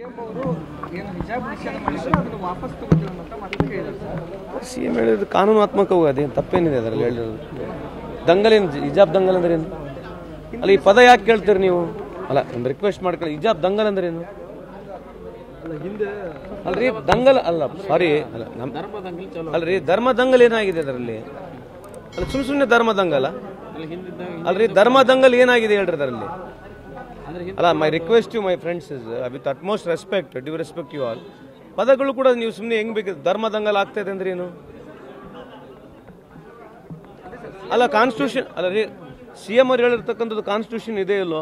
ಅವರು ಏನು ಹಿಜಾಬ್ ನಿಷೇಧ ಮಾಡಿದ್ರು ಅದನ್ನು ವಾಪಸ್ ತಗೋತೀವಿ ಅಂತ ಮಾತು ಹೇಳಿದ್ರು ಸರ್ ಸಿ ಎಂ ಹೇಳಿದ್ರು ಕಾನೂನಾತ್ಮಕವು ಅದೇನು ತಪ್ಪೇನಿದೆ ಅದರಲ್ಲಿ ಹೇಳಿರೋದು ದಂಗಲೇನು ಹಿಜಾಬ್ ದಂಗಲ್ ಅಂದ್ರೆ ಏನು ಅಲ್ಲ ಈ ಪದ ಯಾಕೆ ಕೇಳ್ತೀರಿ ನೀವು ಅಲ್ಲ ಒಂದು ರಿಕ್ವೆಸ್ಟ್ ಮಾಡ್ಕೊಳ್ಳಿ ಹಿಜಾಬ್ ದಂಗಲ್ ಅಂದ್ರೆ ಏನು ಅಲ್ರಿ ದಂಗಲ್ ಅಲ್ಲ ಸಾರಿ ಅಲ್ಲ ನಮ್ಮ ಅಲ್ರಿ ಧರ್ಮ ದಂಗಲ್ ಏನಾಗಿದೆ ಅದರಲ್ಲಿ ಅಲ್ಲ ಸುಮ್ ಸುಮ್ಮನೆ ಧರ್ಮ ದಂಗಲ್ಲ ಅಲ್ರಿ ಧರ್ಮ ದಂಗಲ್ ಏನಾಗಿದೆ ಹೇಳ್ರಿ ಅದರಲ್ಲಿ ಅಲ್ಲ my request you my friends is with utmost respect due respect you all ಪದಗಳು ಕೂಡ ನೀವು ಸುಮ್ಮನೆ ಹೆಂಗ್ ಬೇಕು ಧರ್ಮ ದಂಗಲ್ ಆಗ್ತಾ ಇದೆ ಅಂದ್ರೆ ಏನು ಅಲ್ಲ ಕಾನ್ಸ್ಟಿಟ್ಯೂಷನ್ ಅಲ್ಲ ರೀ ಸಿ ಎಂ ಅವ್ರು ಹೇಳಿರ್ತಕ್ಕಂಥದ್ದು ಕಾನ್ಸ್ಟಿಟ್ಯೂಷನ್ ಇದೆ ಇಲ್ಲೋ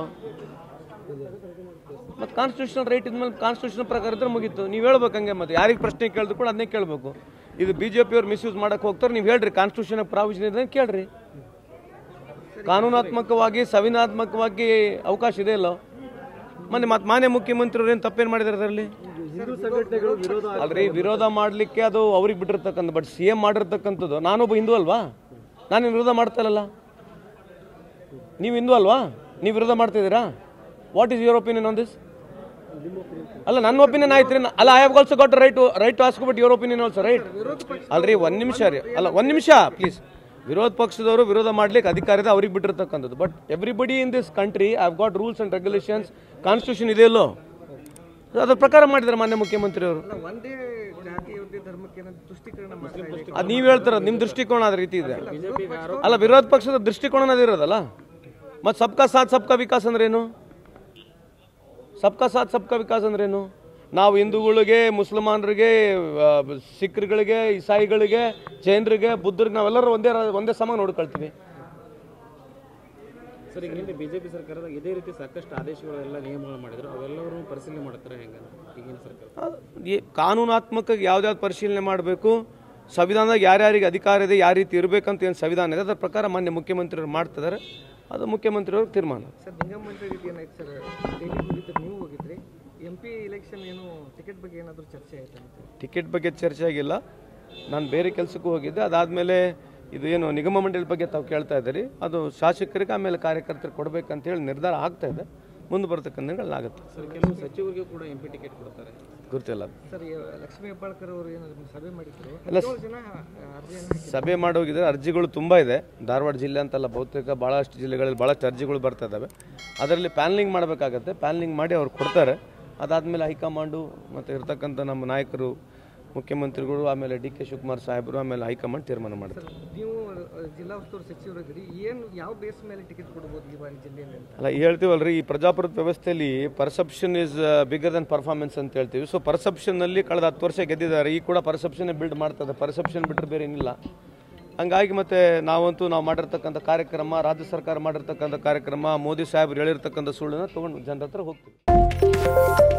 ಮತ್ತೆ ಕಾನ್ಸ್ಟಿಟ್ಯೂಷನಲ್ ರೈಟ್ ಇದ್ಮೇಲೆ ಕಾನ್ಸ್ಟಿಟ್ಯೂಷನ್ ಪ್ರಕಾರ ಇದ್ರೆ ಮುಗೀತು ನೀವು ಹೇಳ್ಬೇಕು ಹಂಗೆ ಮತ್ತೆ ಯಾರಿಗೆ ಪ್ರಶ್ನೆ ಕೇಳಿದ್ರು ಕೂಡ ಅದನ್ನೇ ಕೇಳಬೇಕು ಇದು ಬಿ ಜೆ ಪಿಯವ್ರು ಮಿಸ್ಯೂಸ್ ಮಾಡಕ್ಕೆ ಹೋಗ್ತಾರೆ ನೀವು ಹೇಳ್ರಿ ಕಾನ್ಸ್ಟಿಟ್ಯೂಷನ್ ಪ್ರಾವಿಷನ್ ಇದೆ ಅಂತ ಕೇಳ್ರಿ ಕಾನೂನಾತ್ಮಕವಾಗಿ ಸಂವಿಧಾನಾತ್ಮಕವಾಗಿ ಅವಕಾಶ ಇದೆ ಇಲ್ಲೋ ಮೊನ್ನೆ ಮತ್ತೆ ಮಾನ್ಯ ಮುಖ್ಯಮಂತ್ರಿಯವ್ರು ಏನು ತಪ್ಪೇನು ಮಾಡಿದಾರೆ ಅದರಲ್ಲಿ ಅಲ್ರಿ ವಿರೋಧ ಮಾಡಲಿಕ್ಕೆ ಅದು ಅವ್ರಿಗೆ ಬಿಟ್ಟಿರ್ತಕ್ಕಂಥ ಬಟ್ ಸಿ ಎಂ ಮಾಡಿರ್ತಕ್ಕಂಥದ್ದು ನಾನೊಬ್ಬ ಹಿಂದೂ ಅಲ್ವಾ ನಾನು ವಿರೋಧ ಮಾಡ್ತಾ ಇಲ್ಲಲ್ಲ ನೀವು ಹಿಂದೂ ಅಲ್ವಾ ನೀವು ವಿರೋಧ ಮಾಡ್ತಿದ್ದೀರಾ what is your opinion on this ಅಲ್ಲ ನನ್ನ ಒಪಿನಿಯನ್ ಆಯ್ತು ರೀ ಅಲ್ಲ I have also got right right to ask but your opinion also right ಅಲ್ರಿ ಒಂದು ನಿಮಿಷ ರೀ ಅಲ್ಲ ಒಂದು ನಿಮಿಷ ಪ್ಲೀಸ್ ವಿರೋಧ ಪಕ್ಷದವರು ವಿರೋಧ ಮಾಡ್ಲಿಕ್ಕೆ ಅಧಿಕಾರ ಇದೆ ಅವ್ರಿಗೆ ಬಿಟ್ಟಿರ್ತಕ್ಕಂಥದ್ದು but everybody in this country I have got rules and regulations constitution ಇದೆ ಇಲ್ಲೋ ಅದ್ರ ಪ್ರಕಾರ ಮಾಡಿದ್ದಾರೆ ಮಾನ್ಯ ಮುಖ್ಯಮಂತ್ರಿಯವರು ಅಲ್ಲ ಒಂದೇ ಜಾತಿ ಒಂದೇ ಧರ್ಮಕ್ಕೆ ಏನಾದ್ರು ತುಷ್ಟೀಕರಣ ಮಾಡ್ತಾ ಇದೆ ಅದು ನೀವು ಹೇಳ್ತಾರ ನಿಮ್ಮ ದೃಷ್ಟಿಕೋನ ಅದ ರೀತಿ ಇದೆ ಅಲ್ಲ ವಿರೋಧ ಪಕ್ಷದ ದೃಷ್ಟಿಕೋನ ಅದಿರೋದಲ್ಲ ಮತ್ತು ಸಬ್ಕಾ ಸಾಥ್ ಸಬ್ಕಾ ವಿಕಾಸ್ ಅಂದ್ರೇನು ಸಬ್ಕಾ ಸಾಥ್ ಸಬ್ಕಾ ವಿಕಾಸ್ ಅಂದ್ರೇನು ನಾವು ಹಿಂದೂಗಳಿಗೆ ಮುಸಲ್ಮಾನರಿಗೆ ಆ, ಸಿಖ್ರುಗಳಿಗೆ ಇಸಾಯಿಗಳಿಗೆ ಜೈನರಿಗೆ ಬುದ್ಧರಿಗೆ ನಾವೆಲ್ಲರೂ ಒಂದೇ ರ- ಒಂದೇ ಸಮ ನೋಡ್ಕೊಳ್ತೀವಿ ಸರ್ ಈಗ ನಿನ್ನೆ ಬಿಜೆಪಿ ಸರ್ಕಾರದ ಇದೇ ರೀತಿ ಸಾಕಷ್ಟು ಆದೇಶಗಳೆಲ್ಲ ನಿಯಮಗಳು ಮಾಡಿದ್ರು ಅವೆಲ್ಲರೂ ಪರಿಶೀಲನೆ ಮಾಡ್ತಾರೆ ಹೆಂಗ ಈಗಿನ ಸರ್ಕಾರ ಈ ಕಾನೂನಾತ್ಮಕ ಯಾವ್ದಾವ್ದು ಪರಿಶೀಲನೆ ಮಾಡಬೇಕು ಸಂವಿಧಾನದಾಗ ಯಾರ್ಯಾರಿಗೆ ಅಧಿಕಾರ ಇದೆ ಯಾವ ರೀತಿ ಇರಬೇಕಂತ ಏನು ಸಂವಿಧಾನ ಇದೆ ಅದರ ಪ್ರಕಾರ ಮಾನ್ಯ ಮುಖ್ಯಮಂತ್ರಿಯವರು ಮಾಡ್ತಿದ್ದಾರೆ ಅದು ಮುಖ್ಯಮಂತ್ರಿಯವ್ರ ತೀರ್ಮಾನ ಸರ್ ನಿಂಗಮಂತ್ರಿ ರೀತಿ ಏನಾಯ್ತು ಸರ್ ದೆಹಲಿಗೆ ಹೋಗಿದ್ರಿ ನೀವು ಹೋಗಿದ್ರಿ ಎಂ ಪಿ ಇಲೆಕ್ಷನ್ ಏನು ಟಿಕೆಟ್ ಬಗ್ಗೆ ಏನಾದರೂ ಚರ್ಚೆ ಆಯ್ತಾ ಅಂತ ಟಿಕೆಟ್ ಬಗ್ಗೆ ಚರ್ಚೆ ಆಗಿಲ್ಲ ನಾನು ಬೇರೆ ಕೆಲಸಕ್ಕೂ ಹೋಗಿದ್ದೆ ಅದಾದಮೇಲೆ ಇದು ಏನು ನಿಗಮ ಮಂಡಳಿ ಬಗ್ಗೆ ತಾವು ಕೇಳ್ತಾ ಇದ್ದೀರಿ ಅದು ಶಾಸಕರಿಗೆ ಆಮೇಲೆ ಕಾರ್ಯಕರ್ತರಿಗೆ ಕೊಡಬೇಕಂತ ಹೇಳಿ ನಿರ್ಧಾರ ಆಗ್ತಾ ಇದೆ ಮುಂದೆ ಬರ್ತಕ್ಕಂಥ ದಿನಗಳಾಗುತ್ತೆ ಸರ್ ಕೆಲವು ಸಚಿವರಿಗೆ ಕೂಡ ಎಂ ಪಿ ಟಿಕೆಟ್ ಕೊಡ್ತಾರೆ ಗೊತ್ತಿಲ್ಲ ಸರ್ ಈ ಲಕ್ಷ್ಮೀ ಹೆಬ್ಬಾಳ್ಕರ್ ಅವರು ಏನು ಸಭೆ ಮಾಡಿದ್ರು ಎಲ್ಲ ಹದಿನೇಳು ಜನ ಅರ್ಜಿಯನ್ನು ಸಭೆ ಮಾಡೋಗಿದ್ರೆ ಅರ್ಜಿಗಳು ತುಂಬ ಇದೆ ಧಾರವಾಡ ಜಿಲ್ಲೆ ಅಂತಲ್ಲ ಬಹುತೇಕ ಭಾಳಷ್ಟು ಜಿಲ್ಲೆಗಳಲ್ಲಿ ಭಾಳಷ್ಟು ಅರ್ಜಿಗಳು ಬರ್ತಾ ಇದ್ದಾವೆ ಅದರಲ್ಲಿ ಪ್ಯಾನ್ಲಿಂಗ್ ಮಾಡಬೇಕಾಗತ್ತೆ ಪ್ಯಾನ್ಲಿಂಗ್ ಮಾಡಿ ಅವ್ರು ಕೊಡ್ತಾರೆ ಅದಾದಮೇಲೆ ಹೈಕಮಾಂಡು ಮತ್ತು ಇರ್ತಕ್ಕಂಥ ನಮ್ಮ ನಾಯಕರು ಮುಖ್ಯಮಂತ್ರಿಗಳು ಆಮೇಲೆ ಡಿ ಕೆ ಶಿವಕುಮಾರ್ ಸಾಹೇಬರು ಆಮೇಲೆ ಹೈಕಮಾಂಡ್ ತೀರ್ಮಾನ ಮಾಡ್ತಾರೆ ನೀವು ಅಹ್, ಜಿಲ್ಲಾ ಉಸ್ತುವಾರಿ ಸಚಿವರಿದ್ದೀರಿ ಏನು ಯಾವ ಬೇಸ್ ಮೇಲೆ ಟಿಕೆಟ್ ಕೊಡ್ಬೋದು ಈ ಬಾರಿ ಜಿಲ್ಲೆಯಲ್ಲಿ ಅಂತ ಅಲ್ಲ ಹೇಳ್ತೀವಲ್ರಿ ಈ ಪ್ರಜಾಪ್ರಭುತ್ವ ವ್ಯವಸ್ಥೆಯಲ್ಲಿ perception is bigger than performance ಅಂತ ಹೇಳ್ತೀವಿ ಸೊ ಪರ್ಸೆಪ್ಷನ್ನಲ್ಲಿ ಕಳೆದ ಹತ್ತು ವರ್ಷ ಗೆದ್ದಿದ್ದಾರೆ ಈ ಕೂಡ ಪರ್ಸೆಪ್ಷನ್ನೇ ಬಿಲ್ಡ್ ಮಾಡ್ತದೆ ಪರ್ಸೆಪ್ಷನ್ ಬಿಟ್ಟರೆ ಬೇರೆ ಏನಿಲ್ಲ ಹಂಗಾಗಿ ಮತ್ತೆ ನಾವಂತೂ ನಾವು ಮಾಡಿರ್ತಕ್ಕಂಥ ಕಾರ್ಯಕ್ರಮ ರಾಜ್ಯ ಸರ್ಕಾರ ಮಾಡಿರ್ತಕ್ಕಂಥ ಕಾರ್ಯಕ್ರಮ ಮೋದಿ ಸಾಹೇಬ್ರು ಹೇಳಿರ್ತಕ್ಕಂಥ ಸುಳ್ಳನ್ನ ತೊಗೊಂಡು ಜನರ ಹತ್ರ ಹೋಗ್ತೀವಿ